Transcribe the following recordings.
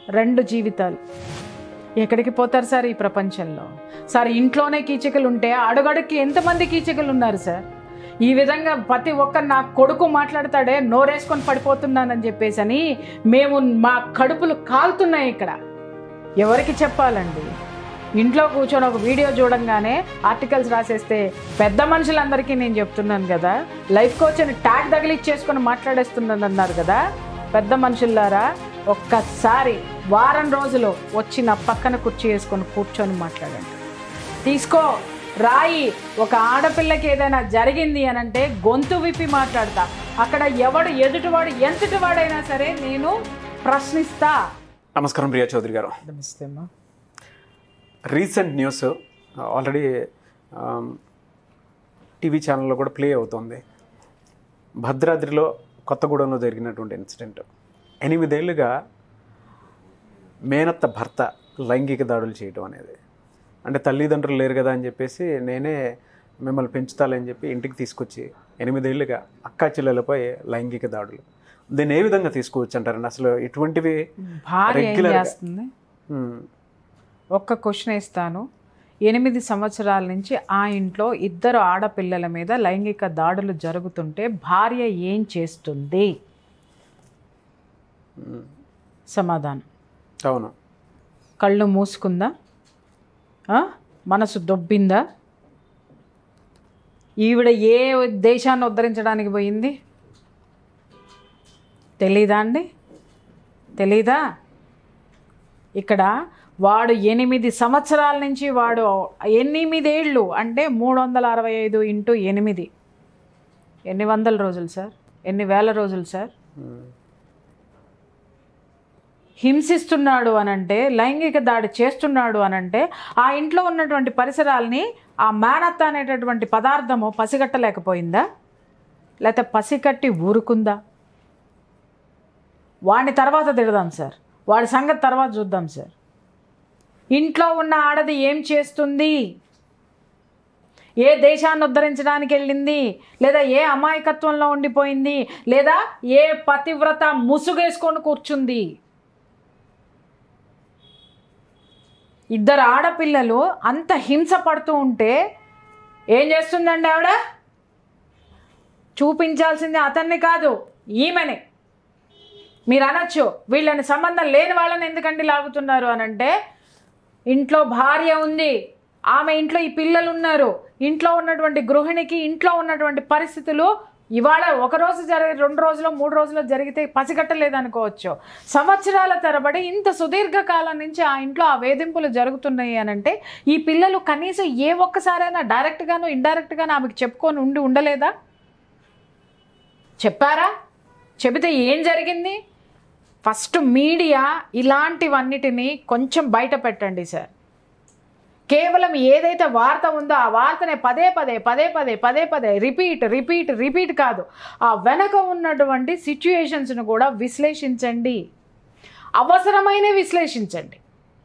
రెండు జీవితాలు ఎక్కడికి పోతారు సార్ ఈ ప్రపంచంలో సార్ ఇంట్లోనే కీచకులు ఉంటే అడుగడుక్కి ఎంతమంది కీచకులు ఉన్నారు సార్ ఈ విధంగా ప్రతి ఒక్క నా కొడుకు మాట్లాడతాడే నోరేసుకొని పడిపోతున్నానని చెప్పేసి అని మేము మా కడుపులు కాలుతున్నాయి ఇక్కడ ఎవరికి చెప్పాలండి ఇంట్లో కూర్చొని ఒక వీడియో చూడంగానే ఆర్టికల్స్ రాసేస్తే పెద్ద మనుషులందరికీ నేను చెప్తున్నాను కదా లైఫ్ కోచ్ అని ట్యాగ్ తగిలిచ్చేసుకొని మాట్లాడేస్తున్నాను అన్నారు కదా పెద్ద మనుషులారా ఒక్కసారి వారం రోజులు వచ్చి నా పక్కన కుర్చీ వేసుకొని కూర్చొని మాట్లాడండి తీసుకో రాయి ఒక ఆడపిల్లకి ఏదైనా జరిగింది అని అంటే గొంతు విప్పి మాట్లాడతా అక్కడ ఎవడు ఎదుటివాడు ఎంతటివాడైనా సరే నేను ప్రశ్నిస్తా నమస్కారం ప్రియా చౌదరి గారు నమస్తే అమ్మా రీసెంట్ న్యూస్ ఆల్రెడీ టీవీ ఛానల్లో కూడా ప్లే అవుతుంది భద్రాద్రిలో కొత్తగూడెంలో జరిగినటువంటి ఇన్సిడెంట్ ఎనిమిదేళ్లుగా మేనత్త భర్త లైంగిక దాడులు చేయటం అనేది అంటే తల్లిదండ్రులు లేరు కదా అని చెప్పేసి నేనే మిమ్మల్ని పెంచుతాలని చెప్పి ఇంటికి తీసుకొచ్చి ఎనిమిదేళ్లుగా అక్కా చెల్లెలపై లైంగిక దాడులు దీన్ని ఏ విధంగా తీసుకోవచ్చు అంటారండి అసలు ఇటువంటివి భార్య ఏం Regular గా. చేస్తుంది మ్, ఒక్క క్వశ్చన్ ఇస్తాను ఎనిమిది సంవత్సరాల నుంచి ఆ ఇంట్లో ఇద్దరు ఆడపిల్లల మీద లైంగిక దాడులు జరుగుతుంటే భార్య ఏం చేస్తుంది సమాధానం అవును కళ్ళు మూసుకుందా ఆ? మనసు దొబ్బిందా ఈవిడ ఏ దేశాన్ని ఉద్ధరించడానికి పోయింది తెలీదా అండి తెలీదా ఇక్కడ వాడు ఎనిమిది సంవత్సరాల నుంచి వాడు ఎనిమిదేళ్ళు అంటే మూడు వందల అరవై ఐదు ఇంటూ ఎనిమిది ఎన్ని వందల రోజులు సార్ ఎన్ని వేల రోజులు సార్ మ్, హింసిస్తున్నాడు అనంటే లైంగిక దాడి చేస్తున్నాడు అనంటే ఆ ఇంట్లో ఉన్నటువంటి పరిసరాల్ని ఆ మేనత్త అనేటటువంటి పదార్థము పసిగట్టలేకపోయిందా లేకపోతే పసికట్టి ఊరుకుందా వాడిని తర్వాత తిడదాం సార్ వాడి సంగతి తర్వాత చూద్దాం సార్ ఇంట్లో ఉన్న ఆడది ఏం చేస్తుంది ఏ దేశాన్ని ఉద్ధరించడానికి వెళ్ళింది లేదా ఏ అమాయకత్వంలో ఉండిపోయింది లేదా ఏ పతివ్రత ముసుగేసుకొని కూర్చుంది ఇద్దరు ఆడపిల్లలు అంత హింస పడుతూ ఉంటే ఏం చేస్తుందండి ఆవిడ చూపించాల్సింది అతన్ని కాదు ఈమెని మీరు అనొచ్చు వీళ్ళని సంబంధం లేని వాళ్ళని ఎందుకండి లాగుతున్నారు అని అంటే ఇంట్లో భార్య ఉంది ఆమె ఇంట్లో ఈ పిల్లలు ఉన్నారు ఇంట్లో ఉన్నటువంటి గృహిణికి ఇంట్లో ఉన్నటువంటి పరిస్థితులు ఇవాళ ఒక రోజు జరిగి రెండు రోజులు మూడు రోజులు జరిగితే పసిగట్టలేదనుకోవచ్చు సంవత్సరాల తరబడి ఇంత సుదీర్ఘకాలం నుంచి ఆ ఇంట్లో ఆ వేధింపులు జరుగుతున్నాయి అని అంటే ఈ పిల్లలు కనీసం ఏ ఒక్కసారైనా డైరెక్ట్గాను ఇండైరెక్ట్గాను ఆమెకు చెప్పుకొని ఉండి ఉండలేదా చెప్పారా చెబితే ఏం జరిగింది ఫస్ట్ మీడియా ఇలాంటివన్నిటిని కొంచెం బయట పెట్టండి సార్ కేవలం ఏదైతే వార్త ఉందో ఆ వార్తనే పదే పదే పదే పదే పదే పదే రిపీట్ రిపీట్ రిపీట్ కాదు ఆ వెనక ఉన్నటువంటి సిచ్యుయేషన్స్ను కూడా విశ్లేషించండి అవసరమైన విశ్లేషించండి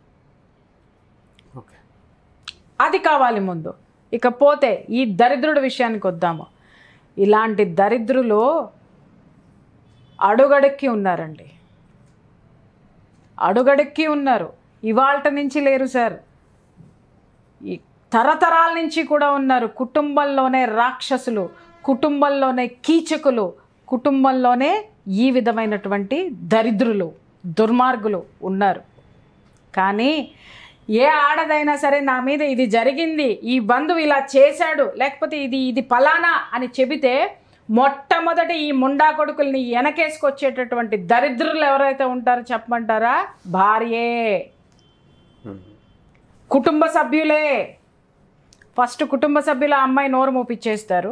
ఓకే అది కావాలి ముందు ఇకపోతే ఈ దరిద్రుడి విషయానికి వద్దాము ఇలాంటి దరిద్రులు అడుగడుక్కి ఉన్నారండి అడుగడుక్కి ఉన్నారు ఇవాళ నుంచి లేరు సార్ ఈ తరతరాల నుంచి కూడా ఉన్నారు కుటుంబంలోనే రాక్షసులు కుటుంబంలోనే కీచకులు కుటుంబంలోనే ఈ విధమైనటువంటి దరిద్రులు దుర్మార్గులు ఉన్నారు కానీ ఏ ఆడదైనా సరే నా మీద ఇది జరిగింది ఈ బంధువు ఇలా చేశాడు లేకపోతే ఇది ఇది పలానా అని చెబితే మొట్టమొదటి ఈ ముండా కొడుకుల్ని వెనకేసుకొచ్చేటటువంటి దరిద్రులు ఎవరైతే ఉంటారో చెప్పమంటారా భార్యే మ్, కుటుంబ సభ్యులే ఫస్ట్ కుటుంబ సభ్యుల అమ్మాయి నోరు మూపిచ్చేస్తారు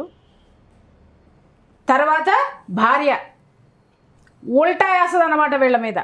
తర్వాత భార్య ఉల్టా వేస్తుంది అన్నమాట వీళ్ళ మీద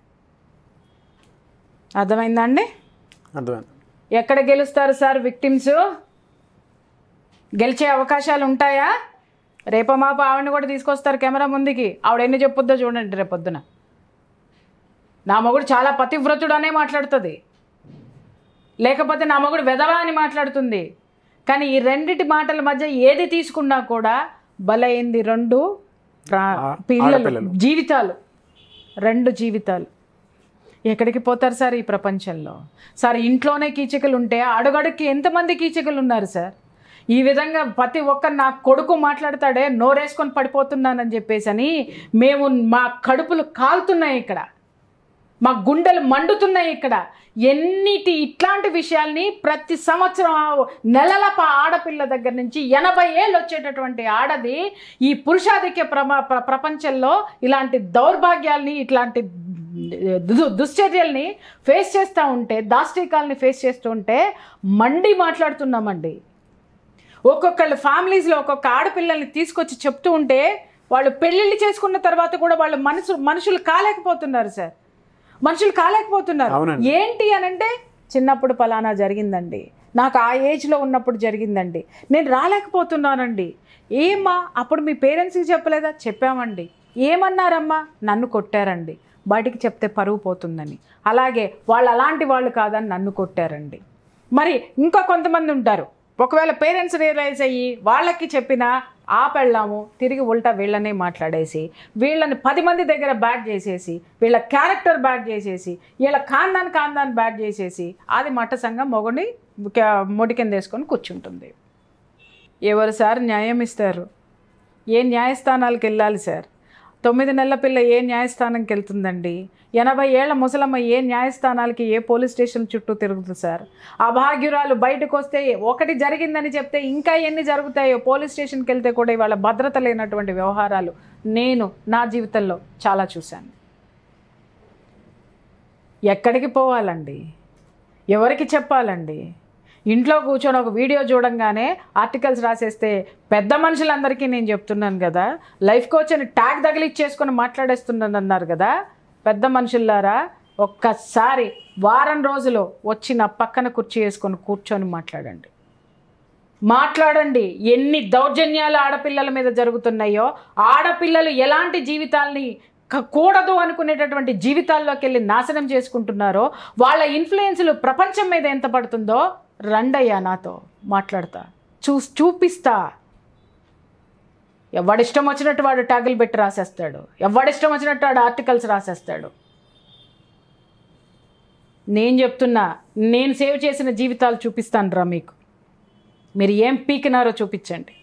అర్థమైందా అండి అర్థమైంది ఎక్కడ గెలుస్తారు సార్ విక్టిమ్స్ గెలిచే అవకాశాలు ఉంటాయా రేప మాప ఆవిడని కూడా తీసుకొస్తారు కెమెరా ముందుకి ఆవిడ ఎన్ని చెప్పుద్దో చూడండి రేపొద్దున నా మొగుడు చాలా పతివ్రతుడు అనే మాట్లాడుతుంది లేకపోతే నా మొగుడు వెధవా అని మాట్లాడుతుంది కానీ ఈ రెండిటి మాటల మధ్య ఏది తీసుకున్నా కూడా బలైంది రెండు ప్రా ఆ- పిల్లలు ఆడపిల్లలు. జీవితాలు రెండు జీవితాలు ఎక్కడికి పోతారు సార్ ఈ ప్రపంచంలో సార్ ఇంట్లోనే కీచకులు ఉంటే అడుగడుక్కి ఎంతమంది కీచకులు ఉన్నారు సార్ ఈ విధంగా ప్రతి ఒక్క నా కొడుకు మాట్లాడతాడే నోరేసుకొని పడిపోతున్నానని చెప్పేసి అని మేము మా కడుపులు కాలుతున్నాయి ఇక్కడ మా గుండెలు మండుతున్నాయి ఇక్కడ ఎన్నిటి ఇట్లాంటి విషయాల్ని ప్రతి సంవత్సరం ఆ నెలల ప- ఆడపిల్ల దగ్గర నుంచి ఎనభై ఏళ్ళు వచ్చేటటువంటి ఆడది ఈ పురుషాధిక్య ప్రమ ప్ర- ప్రపంచంలో ఇలాంటి దౌర్భాగ్యాల్ని ఇట్లాంటి దు దుశ్చర్యల్ని ఫేస్ చేస్తూ ఉంటే దాష్టికాల్ని ఫేస్ చేస్తూ ఉంటే మండి మాట్లాడుతున్నామండి ఒక్కొక్కళ్ళ ఫ్యామిలీస్లో ఒక్కొక్క ఆడపిల్లల్ని తీసుకొచ్చి చెప్తూ ఉంటే వాళ్ళు పెళ్ళిళ్ళు చేసుకున్న తర్వాత కూడా వాళ్ళు మనసు మనుషులు కాలేకపోతున్నారు సార్ మనుషులు కాలేకపోతున్నారు అవునండి. ఏంటి అని అంటే చిన్నప్పుడు పలానా జరిగిందండి నాకు ఆ ఏజ్లో ఉన్నప్పుడు జరిగిందండి నేను రాలేకపోతున్నానండి ఏమ్మా అప్పుడు మీ పేరెంట్స్కి చెప్పలేదా చెప్పామండి ఏమన్నారమ్మా నన్ను కొట్టారండి బయటికి చెప్తే పరువు పోతుందని అలాగే వాళ్ళు అలాంటి వాళ్ళు కాదని నన్ను కొట్టారండి మరి ఇంకా కొంతమంది ఉంటారు ఒకవేళ పేరెంట్స్ రియలైజ్ అయ్యి వాళ్ళకి చెప్పినా ఆ పెళ్ళాము తిరిగి ఉల్టా వీళ్ళనే మాట్లాడేసి వీళ్ళని పది మంది దగ్గర బ్యాట్ చేసేసి వీళ్ళ క్యారెక్టర్ బ్యాట్ చేసేసి వీళ్ళ కాందాన్ కాందాన్ బ్యాట్ చేసేసి అది మట్ట సంఘం మొగుని మొడి కింద వేసుకొని కూర్చుంటుంది ఎవరు సార్ న్యాయం ఇస్తారు ఏ న్యాయస్థానాలకు వెళ్ళాలి సార్ తొమ్మిది నెలల పిల్ల ఏ న్యాయస్థానంకి వెళ్తుందండి ఎనభై ఏళ్ల ముసలమ్మ ఏ న్యాయస్థానాలకి ఏ పోలీస్ స్టేషన్ చుట్టూ తిరుగుతుంది సార్ అభాగ్యురాలు బయటకు వస్తే ఒకటి జరిగిందని చెప్తే ఇంకా ఎన్ని జరుగుతాయో పోలీస్ స్టేషన్కి వెళ్తే కూడా ఇవాళ భద్రత లేనటువంటి వ్యవహారాలు నేను నా జీవితంలో చాలా చూశాను ఎక్కడికి పోవాలండి ఎవరికి చెప్పాలండి ఇంట్లో కూర్చొని ఒక వీడియో చూడంగానే ఆర్టికల్స్ రాసేస్తే పెద్ద మనుషులందరికీ నేను చెప్తున్నాను కదా లైఫ్ కోచ్ అని ట్యాగ్ తగిలిచ్చేసుకొని మాట్లాడేస్తున్నాను అన్నారు కదా పెద్ద మనుషుల్లారా ఒక్కసారి వారం రోజులు వచ్చి నా పక్కన కుర్చీ వేసుకొని కూర్చొని మాట్లాడండి మాట్లాడండి ఎన్ని దౌర్జన్యాలు ఆడపిల్లల మీద జరుగుతున్నాయో ఆడపిల్లలు ఎలాంటి జీవితాల్ని క- కూడదు అనుకునేటటువంటి జీవితాల్లోకి వెళ్ళి నాశనం చేసుకుంటున్నారో వాళ్ళ ఇన్ఫ్లుయెన్స్లు ప్రపంచం మీద ఎంత పడుతుందో రండయ్యా నాతో మాట్లాడతా చూ చూపిస్తా ఎవడిష్టం వచ్చినట్టు వాడు ట్యాగులు పెట్టి రాసేస్తాడు ఎవడిష్టం వచ్చినట్టు వాడు ఆర్టికల్స్ రాసేస్తాడు నేను చెప్తున్నా నేను సేవ్ చేసిన జీవితాలు చూపిస్తాను రా మీకు మీరు ఏం పీకినారో చూపించండి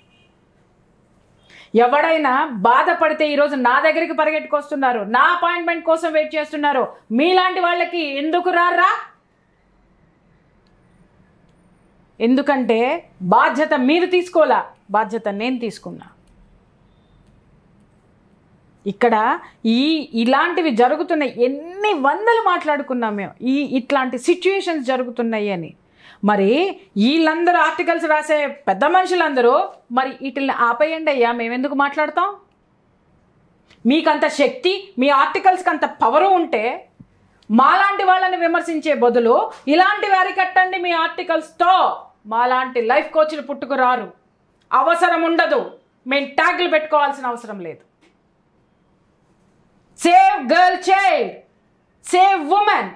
ఎవడైనా బాధపడితే ఈరోజు నా దగ్గరికి పరిగెట్టుకొస్తున్నారు నా అపాయింట్మెంట్ కోసం వెయిట్ చేస్తున్నారు మీలాంటి వాళ్ళకి ఎందుకు రారా ఎందుకంటే బాధ్యత మీరు తీసుకోలా బాధ్యత నేను తీసుకున్నా ఇక్కడ ఈ ఇలాంటివి జరుగుతున్నాయి ఎన్ని వందలు మాట్లాడుకున్నాం మేము ఈ ఇట్లాంటి సిచ్యుయేషన్స్ జరుగుతున్నాయి అని మరి వీళ్ళందరూ ఆర్టికల్స్ రాసే పెద్ద మనుషులందరూ మరి వీటిని ఆపేయండి అయ్యా మేమెందుకు మాట్లాడతాం మీకంత శక్తి మీ ఆర్టికల్స్కి అంత పవరు ఉంటే మాలాంటి వాళ్ళని విమర్శించే బదులు ఇలాంటివి అరికట్టండి మీ ఆర్టికల్స్తో మాలాంటి లైఫ్ కోచ్లు పుట్టుకురారు అవసరం ఉండదు మేము ట్యాగ్లు పెట్టుకోవాల్సిన అవసరం లేదు save girl child save women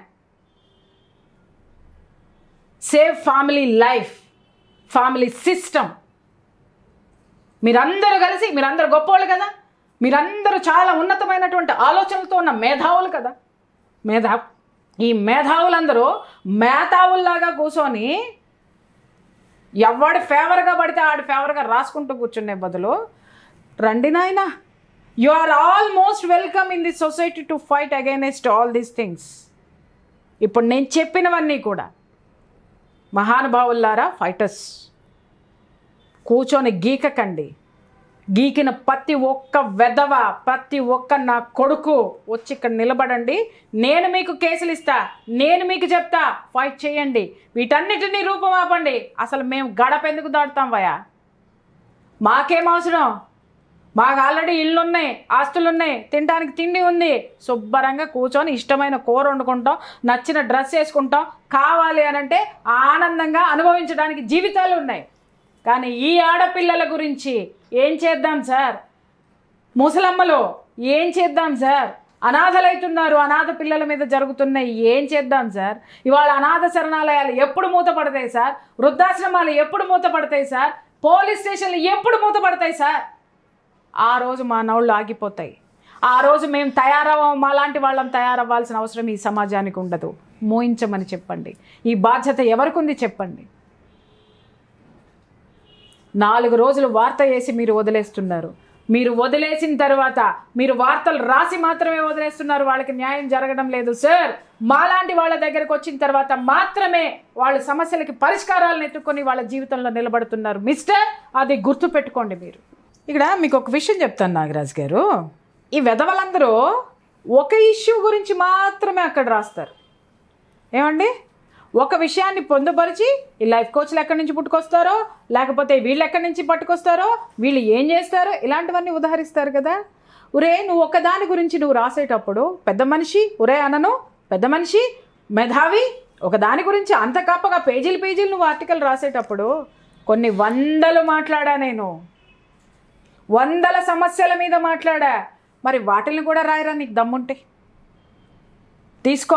save family life family system మీరందరూ కలిసి మీరందరూ గొప్పవాళ్ళు కదా మీరందరూ చాలా ఉన్నతమైనటువంటి ఆలోచనలతో ఉన్న మేధావులు కదా మేధా ఈ మేధావులందరూ మేధావుల్లాగా కూర్చొని ఎవడి ఫేవర్గా పడితే ఆడి ఫేవర్గా రాసుకుంటూ కూర్చునే బదులు రండి నాయనా you are almost welcome in the society to fight against all these things ఇప్పుడు నేను చెప్పినవన్నీ కూడా మహానుభావులారా ఫైటర్స్ కూర్చొని గీకకండి గీకిన ప్రతి ఒక్క వెధవ ప్రతి ఒక్క నా కొడుకు వచ్చి ఇక్కడ నిలబడండి నేను మీకు కేసులు ఇస్తా నేను మీకు చెప్తా ఫైట్ చేయండి వీటన్నిటినీ రూపమాపండి అసలు మేము గడప ఎందుకు దాటుతాం వయా మాకేం అవసరం మాకు ఆల్రెడీ ఇళ్ళు ఉన్నాయి ఆస్తులు ఉన్నాయి తినడానికి తిండి ఉంది శుభ్రంగా కూర్చొని ఇష్టమైన కూర వండుకుంటాం నచ్చిన డ్రెస్ వేసుకుంటాం కావాలి అని అంటే ఆనందంగా అనుభవించడానికి జీవితాలు ఉన్నాయి కానీ ఈ ఆడపిల్లల గురించి ఏం చేద్దాం సార్ ముసలమ్మలు ఏం చేద్దాం సార్ అనాథలైతున్నారు అనాథ పిల్లల మీద జరుగుతున్నాయి ఏం చేద్దాం సార్ ఇవాళ అనాథ శరణాలయాలు ఎప్పుడు మూతపడతాయి సార్ వృద్ధాశ్రమాలు ఎప్పుడు మూతపడతాయి సార్ పోలీస్ స్టేషన్లు ఎప్పుడు మూతపడతాయి సార్ ఆ రోజు మా నౌళ్ళు ఆగిపోతాయి ఆ రోజు మేము తయారవ్వం మాలాంటి వాళ్ళం తయారవ్వాల్సిన అవసరం ఈ సమాజానికి ఉండదు మోయించమని చెప్పండి ఈ బాధ్యత ఎవరికి ఉంది చెప్పండి నాలుగు రోజులు వార్త వేసి మీరు వదిలేస్తున్నారు మీరు వదిలేసిన తర్వాత మీరు వార్తలు రాసి మాత్రమే వదిలేస్తున్నారు వాళ్ళకి న్యాయం జరగడం లేదు సార్ మాలాంటి వాళ్ళ దగ్గరకు వచ్చిన తర్వాత మాత్రమే వాళ్ళ సమస్యలకి పరిష్కారాలను ఎత్తుకొని వాళ్ళ జీవితంలో నిలబడుతున్నారు మిస్టర్ అది గుర్తు పెట్టుకోండి మీరు ఇక్కడ మీకు ఒక విషయం చెప్తాను నాగరాజ్ గారు ఈ వెధవలందరూ ఒక ఇష్యూ గురించి మాత్రమే అక్కడ రాస్తారు ఏమండి ఒక విషయాన్ని పొందుపరిచి ఈ లైఫ్ కోచ్లు ఎక్కడి నుంచి పుట్టుకొస్తారో లేకపోతే వీళ్ళు ఎక్కడి నుంచి పట్టుకొస్తారో వీళ్ళు ఏం చేస్తారో ఇలాంటివన్నీ ఉదాహరిస్తారు కదా ఉరే నువ్వు ఒకదాని గురించి నువ్వు రాసేటప్పుడు పెద్ద మనిషి ఉరే అనను పెద్ద మనిషి మేధావి ఒక దాని గురించి అంత కప్పగా పేజీలు పేజీలు నువ్వు ఆర్టికల్ రాసేటప్పుడు కొన్ని వందలు మాట్లాడా నేను వందల సమస్యల మీద మాట్లాడా మరి వాటిని కూడా రాయరా నీకు దమ్ముంటే తీసుకో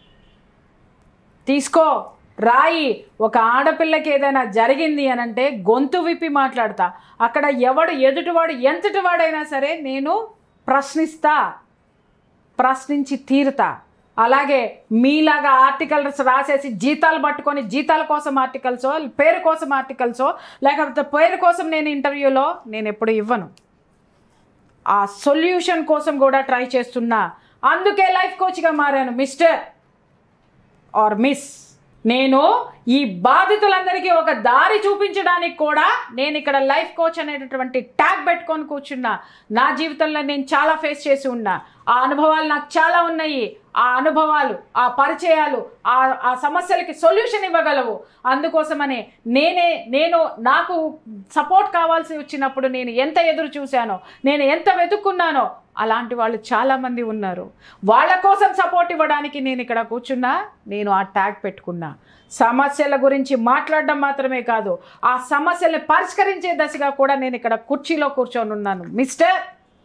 తీసుకో రాయి ఒక ఆడపిల్లకి ఏదైనా జరిగింది అని అంటే గొంతు విప్పి మాట్లాడతా అక్కడ ఎవడు ఎదుటివాడు ఎంతటి వాడైనా సరే నేను ప్రశ్నిస్తా ప్రశ్నించి తీరుతా అలాగే మీలాగా ఆర్టికల్స్ రాసేసి జీతాలు పట్టుకొని జీతాల కోసం ఆర్టికల్సో పేరు కోసం ఆర్టికల్సో లేకపోతే పేరు కోసం నేను ఇంటర్వ్యూలో నేను ఎప్పుడు ఇవ్వను ఆ సొల్యూషన్ కోసం కూడా ట్రై చేస్తున్నా అందుకే లైఫ్ కోచ్గా మారాను మిస్టర్ ఆర్ మిస్ నేను ఈ బాధితులందరికీ ఒక దారి చూపించడానికి కూడా నేను ఇక్కడ లైఫ్ కోచ్ అనేటటువంటి ట్యాగ్ పెట్టుకొని కూర్చున్నా నా జీవితంలో నేను చాలా ఫేస్ చేసి ఉన్నా ఆ అనుభవాలు నాకు చాలా ఉన్నాయి ఆ అనుభవాలు ఆ పరిచయాలు ఆ ఆ సమస్యలకి సొల్యూషన్ ఇవ్వగలవు అందుకోసమనే నేనే నేను నాకు సపోర్ట్ కావాల్సి వచ్చినప్పుడు నేను ఎంత ఎదురు చూశానో నేను ఎంత వెతుక్కున్నానో అలాంటి వాళ్ళు చాలామంది ఉన్నారు వాళ్ళ కోసం సపోర్ట్ ఇవ్వడానికి నేను ఇక్కడ కూర్చున్నా నేను ఆ ట్యాగ్ పెట్టుకున్నా సమస్యల గురించి మాట్లాడడం మాత్రమే కాదు ఆ సమస్యల్ని పరిష్కరించే దశగా కూడా నేను ఇక్కడ కుర్చీలో కూర్చొని ఉన్నాను మిస్టర్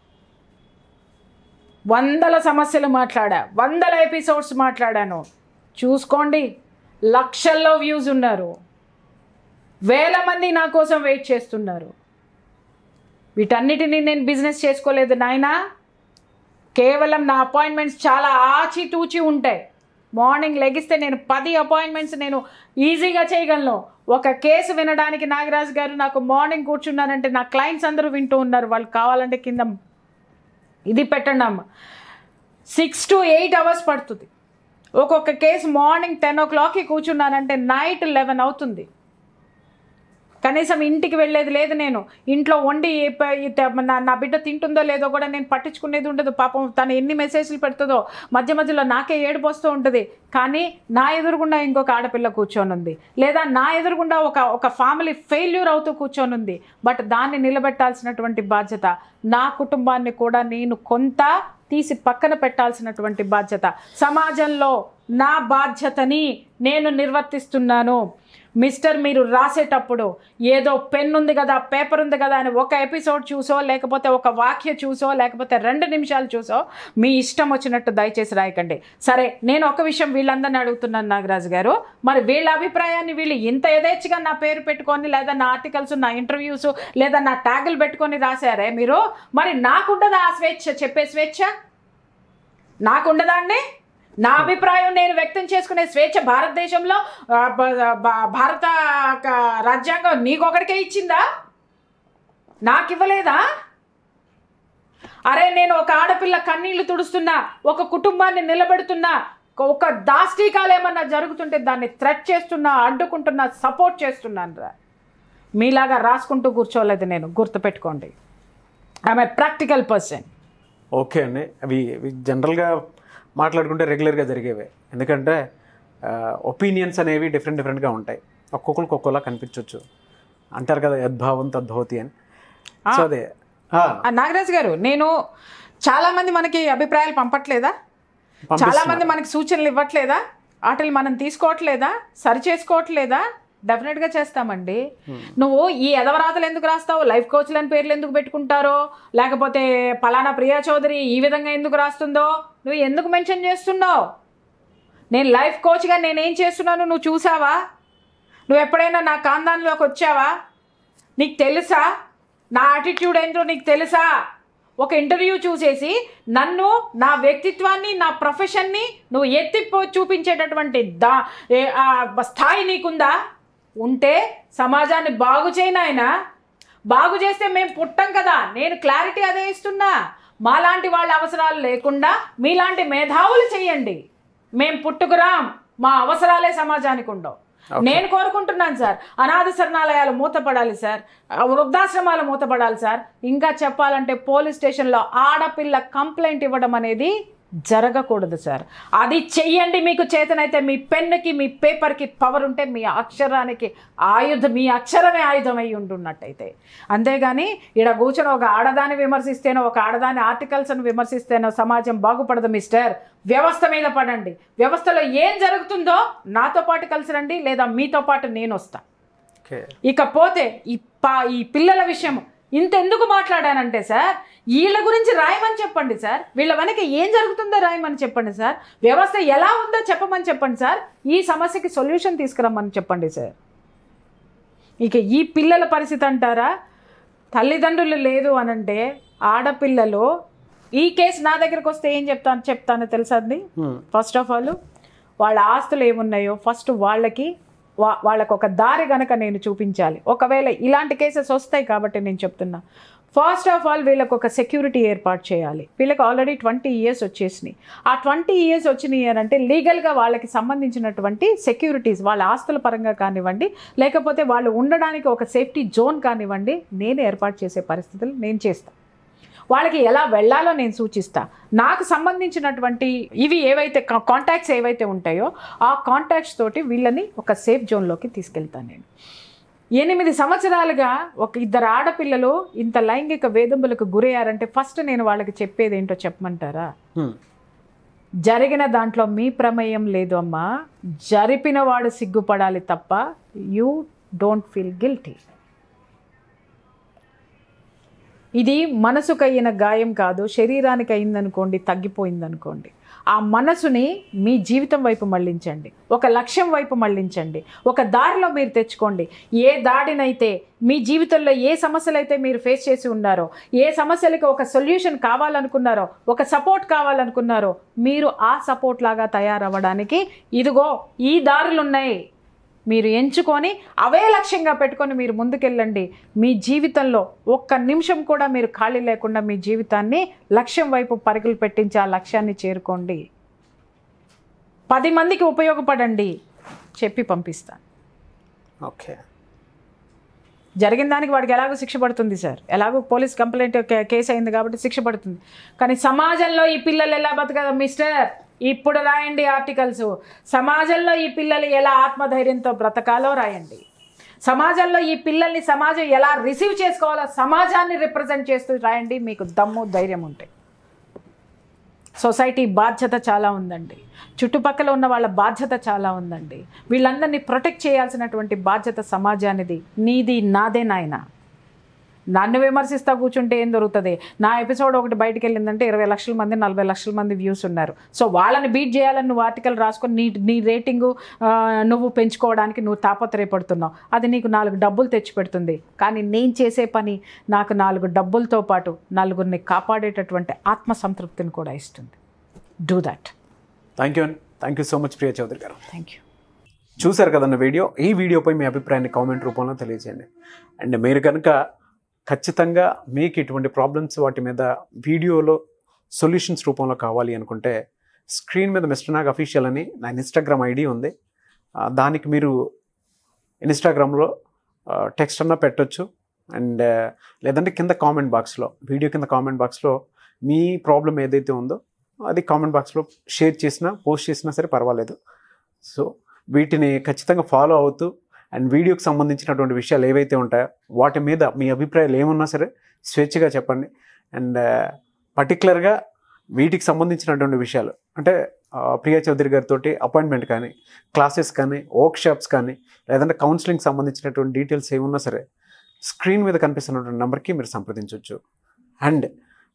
వందల సమస్యలు మాట్లాడా వందల ఎపిసోడ్స్ మాట్లాడాను చూసుకోండి లక్షల్లో వ్యూస్ ఉన్నారు వేల మంది నా కోసం వెయిట్ చేస్తున్నారు వీటన్నిటిని నేను బిజినెస్ చేసుకోలేదు నాయనా కేవలం నా అపాయింట్మెంట్స్ చాలా ఆచితూచి ఉంటాయి మార్నింగ్ లెగిస్తే నేను పది అపాయింట్మెంట్స్ నేను ఈజీగా చేయగలను ఒక కేసు వినడానికి నాగరాజు గారు నాకు మార్నింగ్ కూర్చున్నానంటే నా క్లయింట్స్ అందరూ వింటూ ఉన్నారు వాళ్ళు కావాలంటే కింద ఇది పెట్టండి అమ్మ సిక్స్ టు ఎయిట్ అవర్స్ పడుతుంది ఒక్కొక్క కేసు మార్నింగ్ టెన్ ఓ క్లాక్కి కూర్చున్నానంటే నైట్ లెవెన్ అవుతుంది కనీసం ఇంటికి వెళ్ళేది లేదు నేను ఇంట్లో వండి ఏ ప- ఈ త- నా నా బిడ్డ తింటుందో లేదో కూడా నేను పట్టించుకునేది ఉండదు పాపం తను ఎన్ని మెసేజ్లు పెడుతుందో మధ్య మధ్యలో నాకే ఏడుపు వస్తూ ఉంటుంది కానీ నా ఎదురుగుండా ఇంకొక ఆడపిల్ల కూర్చొని ఉంది లేదా నా ఎదురుగుండా ఒక ఒక ఫ్యామిలీ ఫెయిల్యూర్ అవుతూ కూర్చొని ఉంది బట్ దాన్ని నిలబెట్టాల్సినటువంటి బాధ్యత నా కుటుంబాన్ని కూడా నేను కొంత తీసి పక్కన పెట్టాల్సినటువంటి బాధ్యత సమాజంలో నా బాధ్యతని నేను నిర్వర్తిస్తున్నాను మిస్టర్ మీరు రాసేటప్పుడు ఏదో పెన్ ఉంది కదా పేపర్ ఉంది కదా అని ఒక ఎపిసోడ్ చూసో లేకపోతే ఒక వాక్య చూసో లేకపోతే రెండు నిమిషాలు చూసో మీ ఇష్టం వచ్చినట్టు దయచేసి రాయకండి సరే నేను ఒక విషయం వీళ్ళందరినీ అడుగుతున్నాను నాగరాజు గారు మరి వీళ్ళ అభిప్రాయాన్ని వీళ్ళు ఇంత యథేచ్ఛగా నా పేరు పెట్టుకొని లేదా నా ఆర్టికల్స్ నా ఇంటర్వ్యూస్ లేదా నా ట్యాగులు పెట్టుకొని రాశారే మీరు మరి నాకుండదా ఆ స్వేచ్ఛ చెప్పే స్వేచ్ఛ నాకుండదా అండి నా అభిప్రాయం నేను వ్యక్తం చేసుకునే స్వేచ్ఛ భారతదేశంలో ఆ, బ- బ- భారత క- రాజ్యాంగం నీకొకడికే ఇచ్చిందా నాకు ఇవ్వలేదా అరే నేను ఒక ఆడపిల్ల కన్నీళ్లు తుడుస్తున్నా ఒక కుటుంబాన్ని నిలబెడుతున్నా ఒక దాష్టీకాలు ఏమన్నా జరుగుతుంటే దాన్ని థ్రెట్ చేస్తున్నా అడ్డుకుంటున్నా సపోర్ట్ చేస్తున్నాను రా మీలాగా రాసుకుంటూ కూర్చోలేదు నేను గుర్తుపెట్టుకోండి I'm a practical person okay అండి అవి అవి జనరల్గా మాట్లాడుకుంటే రెగ్యులర్గా జరిగేవే ఎందుకంటే ఒపీనియన్స్ అనేవి డిఫరెంట్ డిఫరెంట్గా ఉంటాయి ఒక్కొక్కరికి ఒక్కోలా కనిపించవచ్చు అంటారు కదా యద్భావం తద్భవతి అని సో అదే ఆ, ఆ, నాగరాజు గారు నేను చాలా మంది మనకి అభిప్రాయాలు పంపట్లేదా చాలా పంపిస్తున్నారు. మంది మనకి సూచనలు ఇవ్వట్లేదా వాటిని మనం తీసుకోవట్లేదా సరి చేసుకోవట్లేదా డెఫినెట్గా చేస్తామండి నువ్వు ఈ ఎదవరాతలు ఎందుకు రాస్తావు లైఫ్ కోచ్లని పేర్లు ఎందుకు పెట్టుకుంటారో లేకపోతే పలానా ప్రియా చౌదరి ఈ విధంగా ఎందుకు రాస్తుందో నువ్వు ఎందుకు మెన్షన్ చేస్తున్నావు నేను లైఫ్ కోచ్గా నేనేం చేస్తున్నాను నువ్వు చూసావా నువ్వు ఎప్పుడైనా నా కాందాన్లోకి వచ్చావా నీకు తెలుసా నా యాటిట్యూడ్ ఏంటో నీకు తెలుసా ఒక ఇంటర్వ్యూ చూసేసి నన్ను నా వ్యక్తిత్వాన్ని నా ప్రొఫెషన్ని నువ్వు ఎత్తి పో- చూపించేటటువంటి దా ఏ- ఆ స్థాయి నీకుందా ఉంటే సమాజాన్ని బాగు చేయనాయనా బాగు చేస్తే మేము పుట్టం కదా నేను క్లారిటీ అదే ఇస్తున్నా మాలాంటి వాళ్ళ అవసరాలు లేకుండా మీలాంటి మేధావులు చేయండి మేము పుట్టుకురాం మా అవసరాలే సమాజానికి ఉండవు నేను కోరుకుంటున్నాను సార్ అనాథ శరణాలయాలు మూతపడాలి సార్ ఆ వృద్ధాశ్రమాలు మూతపడాలి సార్ ఇంకా చెప్పాలంటే పోలీస్ స్టేషన్లో ఆడపిల్ల కంప్లైంట్ ఇవ్వడం అనేది జరగకూడదు సార్ అది చెయ్యండి మీకు చేతనైతే మీ పెన్నుకి మీ పేపర్కి పవర్ ఉంటే మీ అక్షరానికి ఆయుధం మీ అక్షరమే ఆయుధం అయి ఉంటున్నట్టయితే అంతేగాని ఈడ కూర్చొని ఒక ఆడదాన్ని విమర్శిస్తేనో ఒక ఆడదాని ఆర్టికల్స్ను విమర్శిస్తేనో సమాజం బాగుపడదు మిస్టర్ వ్యవస్థ మీద పడండి వ్యవస్థలో ఏం జరుగుతుందో నాతో పాటు కలిసి రండి లేదా మీతో పాటు నేను వస్తా ఓకే ఇకపోతే ఈ పా ఈ పిల్లల విషయం ఇంతెందుకు మాట్లాడానంటే సార్ వీళ్ళ గురించి రాయమని చెప్పండి సార్ వీళ్ళ వెనక ఏం జరుగుతుందో రాయమని చెప్పండి సార్ వ్యవస్థ ఎలా ఉందో చెప్పమని చెప్పండి సార్ ఈ సమస్యకి సొల్యూషన్ తీసుకురమ్మని చెప్పండి సార్ ఇక ఈ పిల్లల పరిస్థితి అంటారా తల్లిదండ్రులు లేదు అనంటే ఆడపిల్లలు ఈ కేసు నా దగ్గరకు వస్తే ఏం చెప్తాను చెప్తానో తెలుసా అండి Hmm. ఫస్ట్ ఆఫ్ ఆల్ వాళ్ళ ఆస్తులు ఏమున్నాయో ఫస్ట్ వాళ్ళకి వా- వాళ్ళకు ఒక దారి గనక నేను చూపించాలి ఒకవేళ ఇలాంటి కేసెస్ వస్తాయి కాబట్టి నేను చెప్తున్నా ఫస్ట్ ఆఫ్ ఆల్ వీళ్ళకి ఒక సెక్యూరిటీ ఏర్పాటు చేయాలి వీళ్ళకి ఆల్రెడీ ట్వంటీ ఇయర్స్ వచ్చేసినాయి ఆ ట్వంటీ ఇయర్స్ వచ్చినాయి అని అంటే లీగల్గా వాళ్ళకి సంబంధించినటువంటి సెక్యూరిటీస్ వాళ్ళ ఆస్తుల పరంగా కానివ్వండి లేకపోతే వాళ్ళు ఉండడానికి ఒక సేఫ్టీ జోన్ కానివ్వండి నేను ఏర్పాటు చేసే పరిస్థితులు నేను చేస్తాను వాళ్ళకి ఎలా వెళ్ళాలో నేను సూచిస్తా నాకు సంబంధించినటువంటి ఇవి ఏవైతే కాంటాక్ట్స్ ఏవైతే ఉంటాయో ఆ కాంటాక్ట్స్ తోటి వీళ్ళని ఒక సేఫ్ జోన్లోకి తీసుకెళ్తాను నేను ఎనిమిది సంవత్సరాలుగా ఒక ఇద్దరు ఆడపిల్లలు ఇంత లైంగిక వేధింపులకు గురయ్యారంటే ఫస్ట్ నేను వాళ్ళకి చెప్పేది ఏంటో చెప్పమంటారా Hmm. జరిగిన దాంట్లో మీ ప్రమేయం లేదు అమ్మా జరిపిన వాడు సిగ్గుపడాలి తప్ప యూ డోంట్ ఫీల్ గిల్టీ ఇది మనసుకు అయిన గాయం కాదు శరీరానికి అయిందనుకోండి తగ్గిపోయిందనుకోండి ఆ మనసుని మీ జీవితం వైపు మళ్ళించండి ఒక లక్ష్యం వైపు మళ్ళించండి ఒక దారిలో మీరు తెచ్చుకోండి ఏ దాడినైతే మీ జీవితంలో ఏ సమస్యలు అయితే మీరు ఫేస్ చేసి ఉన్నారో ఏ సమస్యలకి ఒక సొల్యూషన్ కావాలనుకున్నారో ఒక సపోర్ట్ కావాలనుకున్నారో మీరు ఆ సపోర్ట్ లాగా తయారవ్వడానికి ఇదిగో ఈ దారులు ఉన్నాయి మీరు ఎంచుకొని అవే లక్ష్యంగా పెట్టుకొని మీరు ముందుకెళ్ళండి మీ జీవితంలో ఒక్క నిమిషం కూడా మీరు ఖాళీ లేకుండా మీ జీవితాన్ని లక్ష్యం వైపు పరుగులు పెట్టించి ఆ లక్ష్యాన్ని చేరుకోండి పది మందికి ఉపయోగపడండి చెప్పి పంపిస్తాను ఓకే జరిగిన దానికి వాడికి ఎలాగో శిక్ష పడుతుంది సార్ ఎలాగో పోలీస్ కంప్లైంట్ కే- కేసు అయింది కాబట్టి శిక్ష పడుతుంది కానీ సమాజంలో ఈ పిల్లలు ఎలా బతకదు మిస్టర్ ఇప్పుడు రాయండి ఆర్టికల్స్ సమాజంలో ఈ పిల్లలు ఎలా ఆత్మధైర్యంతో బ్రతకాలో రాయండి సమాజంలో ఈ పిల్లల్ని సమాజం ఎలా రిసీవ్ చేసుకోవాలో సమాజాన్ని రిప్రజెంట్ చేస్తూ రాయండి మీకు దమ్ము ధైర్యం ఉంటాయి సొసైటీ బాధ్యత చాలా ఉందండి చుట్టుపక్కల ఉన్న వాళ్ళ బాధ్యత చాలా ఉందండి వీళ్ళందరినీ ప్రొటెక్ట్ చేయాల్సినటువంటి బాధ్యత సమాజానిది నీది నాదే నాయన నన్ను విమర్శిస్తా కూర్చుంటే ఏం దొరుకుతుంది నా ఎపిసోడ్ ఒకటి బయటికి వెళ్ళిందంటే ఇరవై లక్షల మంది నలభై లక్షల మంది వ్యూస్ ఉన్నారు సో వాళ్ళని బీట్ చేయాలని నువ్వు ఆర్టికల్ రాసుకొని నీ నీ రేటింగు ఆ, నువ్వు పెంచుకోవడానికి నువ్వు తాపత్రయపడుతున్నావు అది నీకు నాలుగు డబ్బులు తెచ్చిపెడుతుంది కానీ నేను చేసే పని నాకు నాలుగు డబ్బులతో పాటు నలుగురిని కాపాడేటటువంటి ఆత్మ సంతృప్తిని కూడా ఇస్తుంది డూ దట్ థ్యాంక్ యూ అండి thank you so much Priya Chowdary గారు థ్యాంక్ యూ చూశారు కదన్న వీడియో ఈ వీడియోపై మీ అభిప్రాయాన్ని కామెంట్ రూపంలో తెలియజేయండి అండ్ మీరు కనుక ఖచ్చితంగా మీకు ఇటువంటి ప్రాబ్లమ్స్ వాటి మీద వీడియోలో సొల్యూషన్స్ రూపంలో కావాలి అనుకుంటే స్క్రీన్ మీద మిస్టర్ నాగ్ అఫీషియల్ అని నా ఇన్స్టాగ్రామ్ ఐడి ఉంది ఆ, దానికి మీరు ఇన్స్టాగ్రామ్లో టెక్స్ట్ అన్నా పెట్టొచ్చు అండ్ లేదంటే కింద కామెంట్ బాక్స్లో వీడియో కింద కామెంట్ బాక్స్లో మీ ప్రాబ్లం ఏదైతే ఉందో అది కామెంట్ బాక్స్లో షేర్ చేసినా పోస్ట్ చేసినా సరే పర్వాలేదు సో వీటిని ఖచ్చితంగా ఫాలో అవుతూ అండ్ వీడియోకి సంబంధించినటువంటి విషయాలు ఏవైతే ఉంటాయో వాటి మీద మీ అభిప్రాయాలు ఏమున్నా సరే స్వేచ్ఛగా చెప్పండి అండ్ పర్టికులర్గా వీటికి సంబంధించినటువంటి విషయాలు అంటే ఆ, ప్రియా చౌదరి గారితో అపాయింట్మెంట్ కానీ క్లాసెస్ కానీ వర్క్షాప్స్ కానీ లేదంటే కౌన్సిలింగ్ సంబంధించినటువంటి డీటెయిల్స్ ఏమున్నా సరే స్క్రీన్ మీద కనిపిస్తున్నటువంటి నెంబర్కి మీరు సంప్రదించవచ్చు అండ్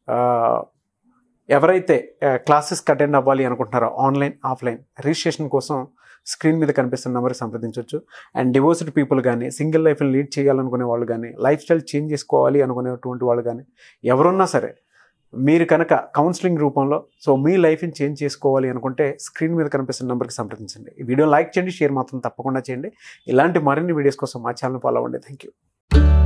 ఎవరైతే క్లాసెస్కి అటెండ్ అవ్వాలి అనుకుంటున్నారో ఆన్లైన్ ఆఫ్లైన్ రిజిస్ట్రేషన్ కోసం స్క్రీన్ మీద కనిపిస్తున్న నెంబర్కి సంప్రదించవచ్చు అండ్ డివోర్స్డ్ పీపుల్ కానీ సింగిల్ లైఫ్ని లీడ్ చేయాలనుకునే వాళ్ళు కానీ లైఫ్ స్టైల్ చేంజ్ చేసుకోవాలి అనుకునేటువంటి వాళ్ళు కానీ ఎవరున్నా సరే మీరు కనుక కౌన్సిలింగ్ రూపంలో సో మీ లైఫ్ని చేంజ్ చేసుకోవాలి అనుకుంటే స్క్రీన్ మీద కనిపిస్తున్న నెంబర్కి సంప్రదించండి ఈ వీడియో లైక్ చేయండి షేర్ మాత్రం తప్పకుండా చేయండి ఇలాంటి మరిన్ని వీడియోస్ కోసం మా ఛానల్ ఫాలో అవ్వండి థ్యాంక్ యూ